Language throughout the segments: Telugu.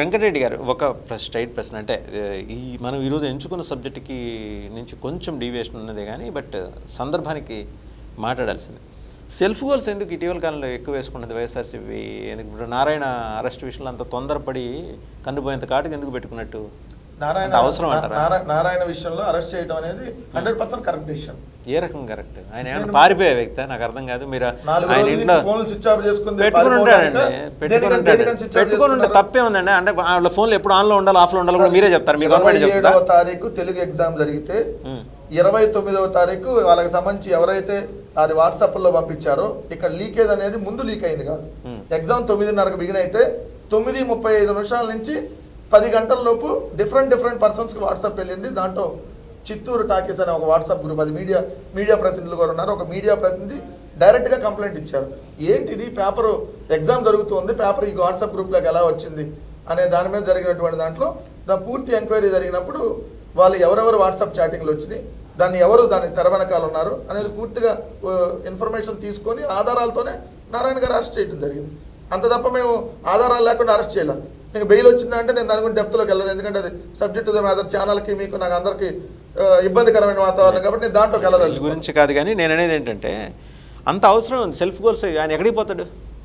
వెంకటరెడ్డి గారు ఒక స్ట్రైట్ ప్రశ్న అంటే ఏ, ఈ మనం ఈరోజు ఎంచుకున్న సబ్జెక్టుకి నుంచి కొంచెం డీవియేషన్ ఉన్నదే కానీ బట్ సందర్భానికి మాట్లాడాల్సింది సెల్ఫ్ గోల్స్ ఎందుకు ఇటీవల కాలంలో ఎక్కువ వేసుకున్నది వైఎస్ఆర్సీపీ ఎందుకు ఇప్పుడు నారాయణ అరెస్ట్ విషయంలో అంత తొందరపడి కన్నుపోయేంత కాటుకు ఎందుకు పెట్టుకున్నట్టు నారాయణ అంత అవసరం అంటారా నారా- నారాయణ విషయంలో అరెస్ట్ చేయడం అనేది హండ్రెడ్ పర్సెంట్ కరెక్ట్ డిసిషన్ ఏ రకం కరెక్ట్ ఆయన ఏమైనా పారిపోయే వ్యక్తి నాకు అర్థం కాదు మీరు నాలుగు ఆయన రోజుల ఇంట్లో నుంచి ఫోన్లు స్విచ్ ఆఫ్ చేసుకుంది పెట్టుకుని పారిపోవడానికా? ఉంటాడండి పెట్టుకుని దేనికని- ఉంటాడు దేనికని switch off పెట్టుకుని ఉంటే చేసుకున్నారు? తప్పే ఉందండి అంటే వాళ్ళ ఫోన్లు ఎప్పుడు ఆన్లో ఉండాలి ఆఫ్లో ఉండాలి కూడా మీరే చెప్తారు మీ గవర్నమెంట్ ఇరవై చెప్తా ఏడవ తారీఖు తెలుగు ఎగ్జామ్ జరిగితే ఉమ్. ఇరవై తొమ్మిదవ తారీఖు వాళ్ళకి సంబంధించి ఎవరైతే అది వాట్సాప్ లో పంపించారో ఇక్కడ లీకేజ్ అనేది ముందు లీక్ అయింది కాదు Hmm. ఎగ్జామ్ తొమ్మిదిన్నరకు బిగిన్ అయితే తొమ్మిది ముప్పై ఐదు నిమిషాల నుంచి పది గంటల లోపు డిఫరెంట్ డిఫరెంట్ పర్సన్స్కి వాట్సాప్ వెళ్ళింది దాంట్లో చిత్తూరు టాకీస్ అనే ఒక వాట్సాప్ గ్రూప్ అది మీడియా మీడియా ప్రతినిధులు కూడా ఉన్నారు ఒక మీడియా ప్రతినిధి డైరెక్ట్గా కంప్లైంట్ ఇచ్చారు ఏంటి ఇది పేపర్ ఎగ్జామ్ జరుగుతుంది పేపర్ ఈ వాట్సాప్ గ్రూప్లోకి ఎలా వచ్చింది అనే దాని మీద జరిగినటువంటి దాంట్లో దా పూర్తి ఎంక్వైరీ జరిగినప్పుడు వాళ్ళు ఎవరెవరు వాట్సాప్ చాటింగ్లు వచ్చినాయి దాన్ని ఎవరు దాని తెర వెనకాల ఉన్నారు అనేది పూర్తిగా ఇన్ఫర్మేషన్ తీసుకొని ఆధారాలతోనే నారాయణ గారు అరెస్ట్ చేయడం జరిగింది అంత తప్ప మేము ఆధారాలు లేకుండా అరెస్ట్ చేయలేం ఇంకా బెయిల్ వచ్చిందంటే నేను దాని గురించి డెప్త్లోకి వెళ్ళను ఎందుకంటే అది సబ్జెక్ట్ మ్యాటర్ ఛానల్కి మీకు నాకు అందరికీ ఆ, ఇబ్బందికరమైన వాతావరణం కాబట్టి నేను దాంట్లోకి వీళ్ళ వెళ్ళదలుచుకున్నాను గురించి కాదు కానీ నేను అనేది ఏంటంటే అంత అవసరం ఉంది సెల్ఫ్ గోల్స్ ఆయన ఎక్కడికి పోతాడు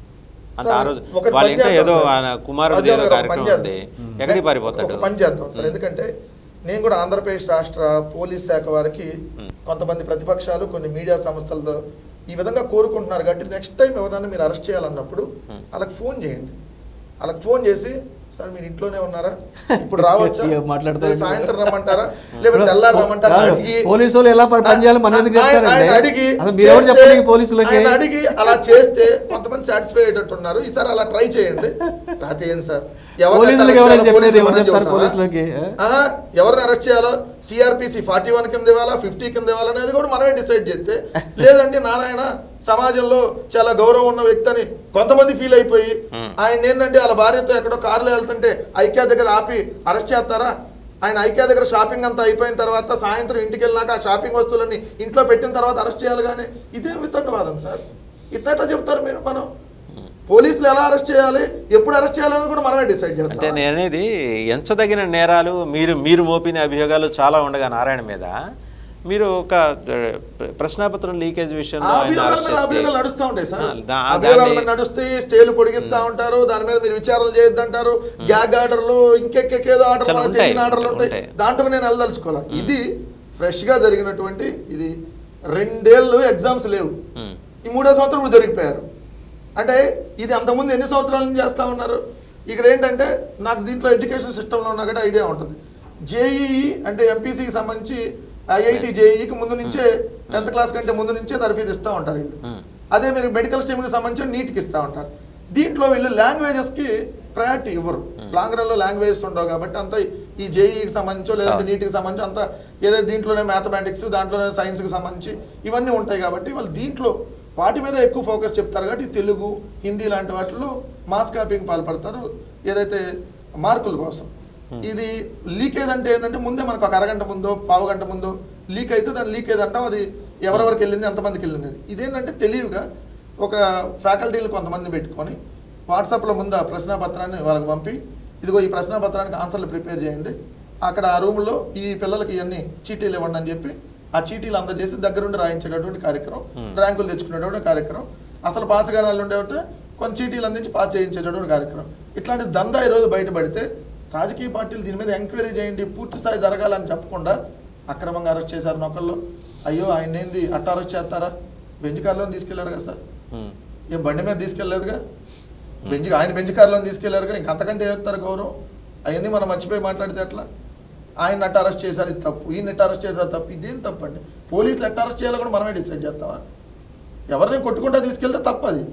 అంత ఆ సార్, రోజు ఒకటి వాళ్ళ పని ఇంట్లో చేద్దాం ఏదో సార్. ఆయన కుమారుడి రాజారావు ఏదో గారు ఒక కార్యక్రమం పని ఉంది చేద్దాం. ఎక్కడికి పారిపోతాడు ఒక పని చేద్దాం సార్ ఎందుకంటే నేను కూడా ఆంధ్రప్రదేశ్ రాష్ట్ర పోలీస్ శాఖ వారికి కొంతమంది ప్రతిపక్షాలు కొన్ని మీడియా సంస్థలతో ఈ విధంగా కోరుకుంటున్నారు కాబట్టి నెక్స్ట్ టైం ఎవరైనా మీరు అరెస్ట్ చేయాలన్నప్పుడు వాళ్ళకి ఫోన్ చేయండి వాళ్ళకి ఫోన్ చేసి సార్ మీరు ఇంట్లోనే ఉన్నారా ఇప్పుడు రావచ్చా ఇక మాట్లాడతారు. లేదా సాయంత్రం రమ్మంటారా లేకపోతే తెల్లారి రమ్మంటారా కాదు, అడిగి పోలీసు వాళ్ళు ఎలా పని చేయాలో మన ఎందుకు ఆయన- చెప్తారండి? ఆయన అడిగి అసలు మీరు ఎవరు చేస్తే- చెప్పండి పోలీసులకి? ఆయన అడిగి అలా చేస్తే కొంతమంది సాటిస్ఫై అయ్యేటట్టు ఉన్నారు ఈసారి అలా ట్రై చేయండి లేకపోతే ఏం సార్ ఎవరిని పోలీసులకి arrest ఎవరైనా చేయాలో చెప్పేది పోలీసులు ఎవరు మనం చెప్తారు చెబుతామా? పోలీసులకి? ఆహా, ఎవరిని అరెస్ట్ చేయాలో సిఆర్పిసి ఫార్టీ వన్ కింద ఇవ్వాలా ఫిఫ్టీ కింద ఇవ్వాలా అనేది కూడా మనమే డిసైడ్ చేస్తే లేదండి నారాయణ సమాజంలో చాలా గౌరవం ఉన్న వ్యక్తి అని కొంతమంది ఫీల్ అయిపోయి ఆయన ఏంటంటే వాళ్ళ భార్యతో ఎక్కడో కారులో వెళ్తుంటే ఐక్య దగ్గర ఆపి అరెస్ట్ చేస్తారా ఆయన ఐక్య దగ్గర షాపింగ్ అంతా అయిపోయిన తర్వాత సాయంత్రం ఇంటికి వెళ్ళినాక ఆ షాపింగ్ వస్తువులన్నీ ఇంట్లో పెట్టిన తర్వాత అరెస్ట్ చేయాలి కానీ ఇదేం వితండవాదం సార్ ఇట్లా చెప్తారు మీరు మనం పోలీసులు ఎలా అరెస్ట్ చేయాలి ఎప్పుడు అరెస్ట్ చేయాలని కూడా మనమే డిసైడ్ అంటే చేస్తాం నేను అనేది ఎంచదగిన నేరాలు మీరు మీరు మోపిన అభియోగాలు చాలా ఉండగా నారాయణ మీద మీరు ఒక ఆ, ప్రశ్నాపత్రం లీకేజ్ విషయంలో ఆ ఆయన అభియోగాల అరెస్ట్ మీద చేస్తే- అభియోగాలు నడుస్తూ ఉంటాయి సార్ ఆ, దా- అభియోగాల దాన్ని- మీద నడుస్తాయి స్టేలు పొడిగిస్తా ఉంటారు దాని మీద మీరు విచారణలు చేయొద్దంటారు గ్యాగ్ ఆర్డర్లు ఇంకెక్కేదో ఆర్డర్ చాలా మనకు ఉంటాయి, తెలియని ఆర్డర్లు ఉంటాయి ఉంటాయి. దాంట్లో నేను వెళ్ళదలుచుకోవాలి ఇది ఫ్రెష్ గా జరిగినటువంటి ఇది రెండేళ్ళు ఎగ్జామ్స్ లేవు ఉమ్. ఈ మూడో సంవత్సరం ఇప్పుడు దొరికిపోయారు అంటే ఇది అంతకుముందు ఎన్ని సంవత్సరాల నుంచి చేస్తా ఉన్నారు ఇక్కడ ఏంటంటే నాకు దీంట్లో ఎడ్యుకేషన్ సిస్టంలో ఉన్నా కూడా ఐడియా ఉంటుంది జేఈఈ అంటే ఎంపీసీకి సంబంధించి ఐఐటి జేఈకి ముందు నుంచే టెన్త్ క్లాస్ కంటే ముందు నుంచే తరఫీదు ఇస్తూ ఉంటారు వీళ్ళు Hmm. అదే మీరు మెడికల్ స్ట్రీమ్కి సంబంధించి నీట్కి ఇస్తూ ఉంటారు దీంట్లో వీళ్ళు లాంగ్వేజెస్కి ప్రయారిటీ ఇవ్వరు లాంగ్ రన్లో లాంగ్వేజెస్ ఉండవు కాబట్టి అంతా ఈ జేఈకి సంబంధించో లేదంటే అవును. నీటికి సంబంధించి అంతా ఏదైతే దీంట్లోనే మ్యాథమెటిక్స్ దాంట్లోనే సైన్స్కి సంబంధించి ఇవన్నీ ఉంటాయి కాబట్టి వాళ్ళు దీంట్లో వాటి మీద ఎక్కువ ఫోకస్ చెప్తారు కాబట్టి తెలుగు హిందీ లాంటి వాటిలో మాస్ కాపీకి పాల్పడతారు ఏదైతే మార్కుల కోసం ఇది లీకేజ్ అంటే ఏంటంటే ముందే మనకు ఒక అరగంట ముందో పావు గంట ముందో లీక్ అయితే దాన్ని లీకేజ్ అంటాం అది ఎవరెవరికి వెళ్ళింది ఎంతమందికి వెళ్ళింది అది. ఇదేంటంటే తెలివిగా ఒక ఫ్యాకల్టీలు కొంతమంది పెట్టుకొని వాట్సాప్లో ముందు ఆ ప్రశ్నాపత్రాన్ని వాళ్ళకి పంపి ఇదిగో ఈ ప్రశ్నాపత్రానికి ఆన్సర్లు ప్రిపేర్ చేయండి అక్కడ ఆ రూమ్లో ఈ పిల్లలకి ఇవన్నీ చీటీలు ఇవ్వండి అని చెప్పి ఆ చీటీలు అందజేసి దగ్గరుండి రాయించేటటువంటి కార్యక్రమం ర్యాంకులు తెచ్చుకునేటువంటి కార్యక్రమం అసలు పాస్ గానాలు ఉండేవంటే కొన్ని చీటీలు అందించి పాస్ చేయించేటటువంటి కార్యక్రమం ఇట్లాంటి దందా ఈరోజు బయటపడితే రాజకీయ పార్టీలు దీని మీద ఎంక్వైరీ చేయండి పూర్తి స్థాయి జరగాలని చెప్పకుండా అక్రమంగా అరెస్ట్ చేశారు నొక్కల్లో అయ్యో ఆయన ఏంది అట్ట అరెస్ట్ చేస్తారా బెంచ్ కార్లో తీసుకెళ్లారు కదా సార్ ఉమ్. ఏం బండి మీద తీసుకెళ్లేదుగా బెంచ్ ఆయన బెంచ్ కార్లో తీసుకెళ్లారుగా ఇంక అంతకంటే చెప్తారు గౌరవం అవన్నీ మనం మర్చిపోయి మాట్లాడితే ఎట్లా ఆయన అట్ట అరెస్ట్ చేశారు ఇది తప్పు ఈయన ఎట్ట అరెస్ట్ చేశారు తప్పు ఇదేం తప్పు అండి పోలీసులు ఎట్ట అరెస్ట్ చేయాలో కూడా మనమే డిసైడ్ చేస్తామా ఎవరిని కొట్టుకుంటా తీసుకెళ్తే తప్పు అది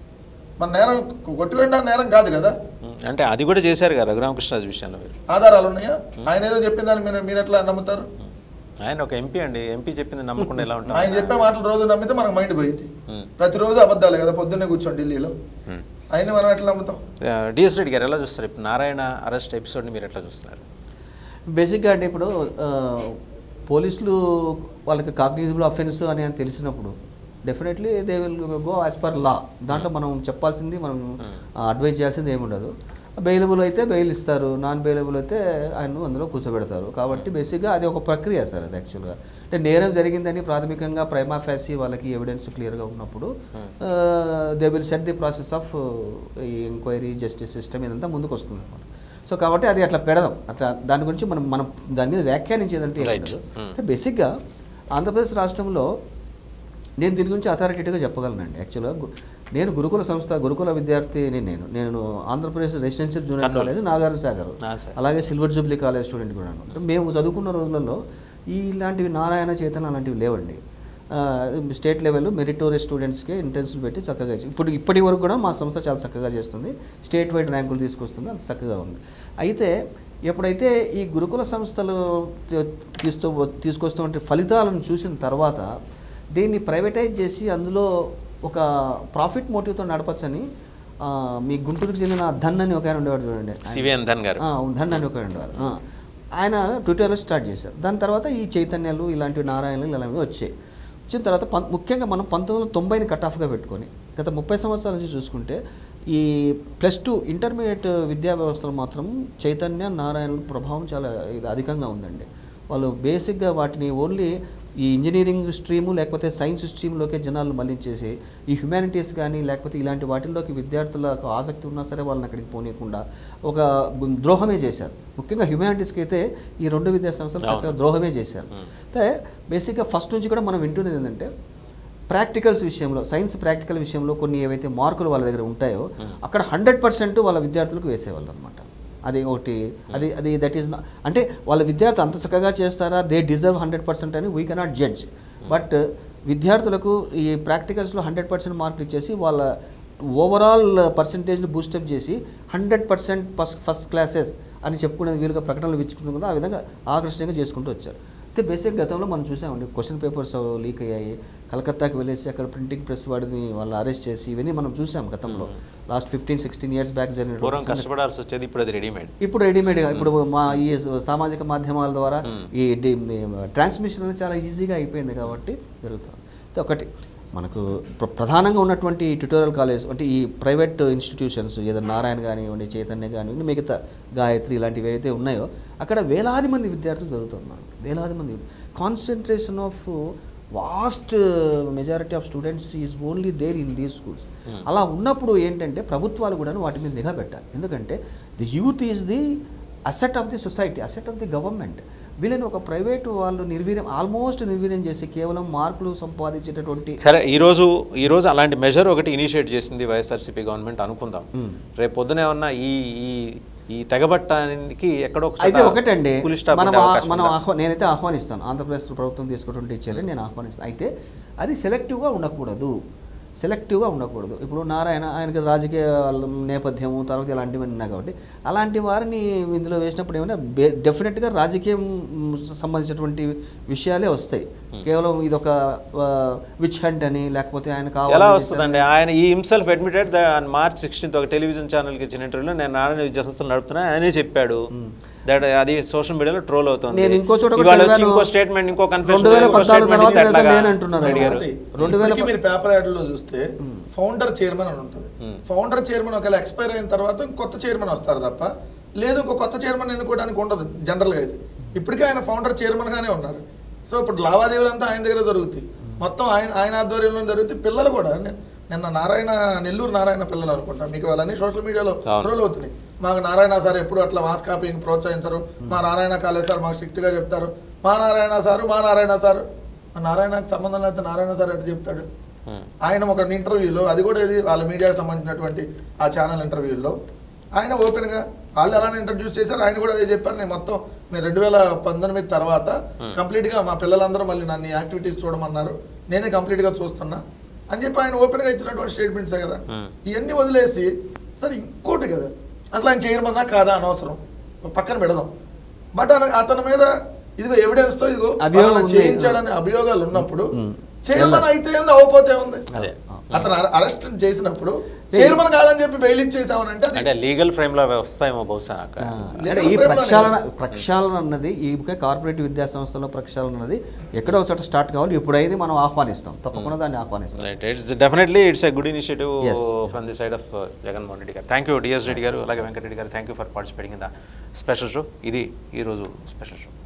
మన నేరం కొట్టుకుంటా నేరం కాదు కదా ఉమ్. అంటే అది కూడా చేశారు కదా రఘురామకృష్ణరాజు విషయంలో మీరు ఆధారాలు ఉన్నాయా ఆయన ఏదో చెప్పిన దాన్ని మీరు మీరు ఎట్లా నమ్ముతారు ఆయన ఒక ఎంపీ అండి ఎంపీ చెప్పింది నమ్మకుండా ఎలా ఉంటాం ఆయన చెప్పే మాటలు రోజు నమ్మితే మనకు మైండ్ పోయింది ఉమ్. ప్రతిరోజు అబద్ధాలే కదా పొద్దున్నే కూర్చోండి ఢిల్లీలో ఉమ్. ఆయన మనం ఎట్లా నమ్ముతాం ఆ, డిఎస్ రెడ్డి గారు ఎలా చూస్తారు ఇప్పుడు నారాయణ అరెస్ట్ ఎపిసోడ్ని మీరు ఎట్లా చూస్తున్నారు బేసిక్గా అంటే ఇప్పుడు ఆ, పోలీసులు వాళ్ళకి కాగ్నిజబుల్ అఫెన్స్ అని అని తెలిసినప్పుడు definitely they will go as per law దాంట్లో మనం చెప్పాల్సింది మనం అడ్వైజ్ చేయాల్సింది ఏమి ఉండదు బెయిలబుల్ అయితే బెయిల్ ఇస్తారు నాన్ బెయిలబుల్ అయితే ఆయన అందులో కూర్చోబెడతారు కాబట్టి బేసిక్గా అది ఒక ప్రక్రియ సార్ అది యాక్చువల్గా అంటే నేరం జరిగిందని ప్రాథమికంగా ప్రైమా ఫ్యాసీ వాళ్ళకి ఎవిడెన్స్ క్లియర్గా ఉన్నప్పుడు they will set the process of ఈ ఎంక్వైరీ జస్టిస్ సిస్టమ్ ఇదంతా ముందుకు వస్తుంది అన్నమాట సో కాబట్టి అది అట్లా పెడదాం అట్లా దాని గురించి మనం మనం దాని మీద వ్యాఖ్యానించేదంటే Right. Hmm. అంటే బేసిక్గా ఆంధ్రప్రదేశ్ రాష్ట్రంలో నేను దీని గురించి అథారిటీగా చెప్పగలనండి యాక్చువల్గా గు- నేను గురుకుల సంస్థ గురుకుల విద్యార్థిని నేను నేను Andhra Pradesh residential junior Kurnool. College Nagarjuna Sagar ఆ, సార్. అలాగే సిల్వర్ జూబ్లీ కాలేజ్ స్టూడెంట్ కూడా అంటే మేము చదువుకున్న రోజులలో ఈ ఇలాంటివి నారాయణ చేతన అలాంటివి లేవండి ఆ, స్టేట్ లెవెల్ మెరిటోరియస్ స్టూడెంట్స్కి ఇంటెన్సివ్ పెట్టి చక్కగా ఇచ్చి- ఇప్పుడు ఇప్పటి వరకు కూడా మా సంస్థ చాలా చక్కగా చేస్తుంది స్టేట్ వైడ్ ర్యాంకులు తీసుకొస్తుంది అంత చక్కగా ఉంది అయితే ఎప్పుడైతే ఈ గురుకుల సంస్థలు తీ- తీస్తూ తీసుకొస్తున్న ఫలితాలను చూసిన తర్వాత దీన్ని ప్రైవేటైజ్ చేసి అందులో ఒక ప్రాఫిట్ మోటివ్తో నడపచ్చని ఆ, మీ గుంటూరుకు చెందిన ధన్ అని ఒక ఆయన ఉండేవాడు చూడండి ఆయన- సివిఎన్ ధన్ గారు ఆ, ధన్ అని ఒక ఆయన ఉండేవారు ఆ, ఆయన ట్విట్టర్లో స్టార్ట్ చేశారు దాని తర్వాత ఈ చైతన్యాలు ఇలాంటివి నారాయణలు ఇలాంటివి వచ్చాయి వచ్చిన తర్వాత పం ముఖ్యంగా మనం పంతొమ్మిది వందల తొంభైని కట్ ఆఫ్గా పెట్టుకొని గత ముప్పై సంవత్సరాల నుంచి చూసుకుంటే ఈ ప్లస్ టూ ఇంటర్మీడియట్ విద్యా వ్యవస్థలో మాత్రం చైతన్య నారాయణల ప్రభావం చాలా ఇది అధికంగా ఉందండి వాళ్ళు బేసిక్గా వాటిని ఓన్లీ ఈ ఇంజనీరింగ్ స్ట్రీము లేకపోతే సైన్స్ స్ట్రీమ్లోకే జనాలు మళ్ళించేసి ఈ హ్యుమానిటీస్ కానీ లేకపోతే ఇలాంటి వాటిల్లోకి విద్యార్థులకు ఆసక్తి ఉన్నా సరే వాళ్ళని అక్కడికి పోనీయకుండా ఒక గు- ద్రోహమే చేశారు ముఖ్యంగా హ్యుమానిటీస్కి అయితే ఈ రెండు విద్యా సంస్థలు అవును. చక్కగా ద్రోహమే చేశారు మ్మ్. అయితే బేసిక్గా ఫస్ట్ నుంచి కూడా మనం వింటున్నది ఏంటంటే ప్రాక్టికల్స్ విషయంలో సైన్స్ ప్రాక్టికల్ విషయంలో కొన్ని ఏవైతే మార్కులు వాళ్ళ దగ్గర ఉంటాయో అక్కడ హండ్రెడ్ పర్సెంట్ వాళ్ళ విద్యార్థులకు వేసేవాళ్ళు అనమాట అది ఒకటి అది అది దట్ ఈస్ అంటే వాళ్ళ విద్యార్థి అంత చక్కగా చేస్తారా దే డిజర్వ్ హండ్రెడ్ పర్సెంట్ అని వీ కెనాట్ జడ్జ్ బట్ విద్యార్థులకు ఈ ప్రాక్టికల్స్లో హండ్రెడ్ పర్సెంట్ మార్కులు ఇచ్చేసి వాళ్ళ ఓవరాల్ పర్సంటేజ్ని బూస్టప్ చేసి hundred percent first first classes అని చెప్పుకునేది వీలుగా ప్రకటనలు ఇచ్చుకుంటుంది కదా ఆ విధంగా ఆకర్షణీయంగా చేసుకుంటూ వచ్చారు అయితే బేసిక్ గతంలో మనం చూసామండి క్వశ్చన్ పేపర్స్ లీక్ అయ్యాయి కలకత్తాకి వెళ్ళేసి అక్కడ ప్రింటింగ్ ప్రెస్ వాడిని వాళ్ళు అరెస్ట్ చేసి ఇవన్నీ మనం చూసాం గతంలో last fifteen sixteen years back పూర్వం జరిగిన కష్టపడాల్సి వచ్చేది ఇప్పుడు అది రెడీమేడ్ ఇప్పుడు రెడీమేడ్గా ఇప్పుడు మా ఈ సామాజిక మాధ్యమాల ద్వారా Hmm. ఈ ట్రాన్స్మిషన్ అనేది చాలా ఈజీగా అయిపోయింది కాబట్టి జరుగుతుంది అయితే ఒకటి మనకు ప్ర- ప్రధానంగా ఉన్నటువంటి ట్యూటోరియల్ కాలేజ్ అంటే ఈ ప్రైవేట్ ఇన్స్టిట్యూషన్స్ ఏదో నారాయణ కానివ్వండి చైతన్య కానివ్వండి మిగతా గాయత్రి ఇలాంటివి ఏవైతే ఉన్నాయో అక్కడ వేలాది మంది విద్యార్థులు చదువుతున్నారు వేలాది మంది concentration of vast majority of students is only there in these schools అలా ఉన్నప్పుడు ఏంటంటే ప్రభుత్వాలు కూడా వాటి మీద నిఘా పెట్టాలి ఎందుకంటే the youth is the asset of the society asset of the government వీళ్ళని ఒక ప్రైవేట్ వాళ్ళు నిర్వీర్యం ఆల్మోస్ట్ నిర్వీర్యం చేసి కేవలం మార్కులు సంపాదించేటటువంటి సరే ఈ రోజు ఈ రోజు అలాంటి మెజర్ ఒకటి ఇనిషియేట్ చేసింది వైఎస్ఆర్సీపీ గవర్నమెంట్ అనుకుందాం మ్మ్. రేపు పొద్దున ఏమన్నా ఈ ఈ ఈ తెగబట్టానికి ఎక్కడో ఒక చోట అయితే ఒకటండి full stop మనం ఉండే ఆ- అవకాశం మనం ఉందా? ఆహ్వా నేనైతే ఆహ్వానిస్తాను ఆంధ్రప్రదేశ్ ప్రభుత్వం తీసుకున్నటువంటి చర్యని నేను ఆహ్వానిస్తాను అయితే అది సెలెక్టివ్గా ఉండకూడదు సెలెక్టివ్గా ఉండకూడదు ఇప్పుడు నారాయణ ఆయనకి రాజకీయ నేపథ్యము తర్వాత ఇలాంటివన్నీ ఉన్నాయి కాబట్టి అలాంటి వారిని ఇందులో వేసినప్పుడు ఏమైనా డెఫినెట్గా రాజకీయం మ్, సంబంధించినటువంటి విషయాలే వస్తాయి కేవలం ఇదొక విచ్ హంట్ అని లేకపోతే ఆయన ఎలా కావాలి వస్తుందండి ఆయన ఈ హిమ్సెల్ఫ్ అడ్మిటెడ్ మార్చ్ సిక్స్టీన్త్ ఒక టెలివిజన్ ఛానల్కి ఇచ్చిన ఇంటర్వ్యూలో నేను నారాయణ విద్యా సంస్థలు నడుపుతున్నా ఆయనే చెప్పాడు దట్ అది సోషల్ మీడియాలో ట్రోల్ అవుతుంది నేను ఇంకో చోట కూడా ఇవాళ వచ్చి చదివాను. ఇంకో స్టేట్మెంట్ ఇంకో కన్ఫెషన్ రెండు వేల పద్నాలుగు తర్వాత నేను లేనంటున్నారు ఆయన. అడిగారు ఒకటి, రెండు వేల ఇప్పటికీ మీరు పేపర్ యాడ్లో చూస్తే ఫౌండర్ చైర్మన్ అని ఉంటుంది ఫౌండర్ చైర్మన్ ఒకవేళ ఎక్స్పైర్ అయిన తర్వాత కొత్త చైర్మన్ వస్తారు తప్ప లేదు ఇంకో కొత్త చైర్మన్ ఎన్నుకోవడానికి ఉండదు జనరల్గా అయితే ఇప్పటికే ఆయన ఫౌండర్ చైర్మన్ గానే ఉన్నారు సో ఇప్పుడు లావాదేవీలు అంతా ఆయన దగ్గర జరుగుతాయి మొత్తం ఆయన ఆయన ఆధ్వర్యంలో జరుగుతాయి పిల్లలు కూడా ని- నిన్న నారాయణ నెల్లూరు నారాయణ పిల్లలు అనుకుంటా మీకు వాళ్ళని సోషల్ మీడియాలో అవును. ట్రోల్ అవుతున్నాయి మాకు నారాయణ సార్ ఎప్పుడు అట్లా మాస్ కాపీని ప్రోత్సహించరు మా నారాయణ కాలేజ్ సార్ మాకు స్ట్రిక్ట్ గా చెప్తారు మా నారాయణ సారు మా నారాయణ సారు మా నారాయణకు సంబంధం లేకపోతే నారాయణ సార్ ఎట్లా చెప్తాడు ఆయన ఒక ఇంటర్వ్యూలో అది కూడా ఇది వాళ్ళ మీడియాకి సంబంధించినటువంటి ఆ ఛానల్ ఇంటర్వ్యూలో ఆయన ఓపెన్గా వాళ్ళు అలానే ఇంట్రడ్యూస్ చేశారు ఆయన కూడా అదే చెప్పారు నేను మొత్తం నేను రెండు వేల పంతొమ్మిది తర్వాత కంప్లీట్గా మా పిల్లలందరూ మళ్ళీ నన్ను యాక్టివిటీస్ చూడమన్నారు నేనే కంప్లీట్గా చూస్తున్నా అని చెప్పి ఆయన ఓపెన్గా ఇచ్చినటువంటి స్టేట్మెంట్సే కదా Hmm. ఇవన్నీ వదిలేసి సరే ఇంకోటి కదా అసలు ఆయన చేయమన్నా కాదా అనవసరం పక్కన పెడదాం బట్ అతని మీద ఇదిగో ఎవిడెన్స్తో ఇదిగో అభియోగం పలానా ఉంది. చేయించాడనే అభియోగాలు ఉన్నప్పుడు మ్మ్. చైర్మన్ అయితే ఏంది అవ్వపోతే ఉంది అదే. అతను అర- అరెస్ట్ చేసినప్పుడు చైర్మన్ కాదని చెప్పి బెయిల్ ఇచ్చేసామని అంటే అది అంటే లీగల్ ఫ్రేమ్లో వస్తాయేమో బహుశా అక్కడ ఆ, లేదు, అంటే ఈ ప్రేమలో ప్రక్షాళన లేదు. ప్రక్షాళన అన్నది ఈ కార్పొరేట్ విద్యా సంస్థలో ప్రక్షాళన అన్నది ఎక్కడో ఒక చోట స్టార్ట్ కావాలి ఇప్పుడైతే మనం ఆహ్వానిస్తాం తప్పకుండా దాన్ని ఆహ్వానిస్తాం right it's definitely it's a good initiative Yes. From the side of Jaganmohan Reddy garu thank you DS Reddy garu అలాగే Venkatareddy garu thank you for participating in the special show ఇది ఈరోజు స్పెషల్ షో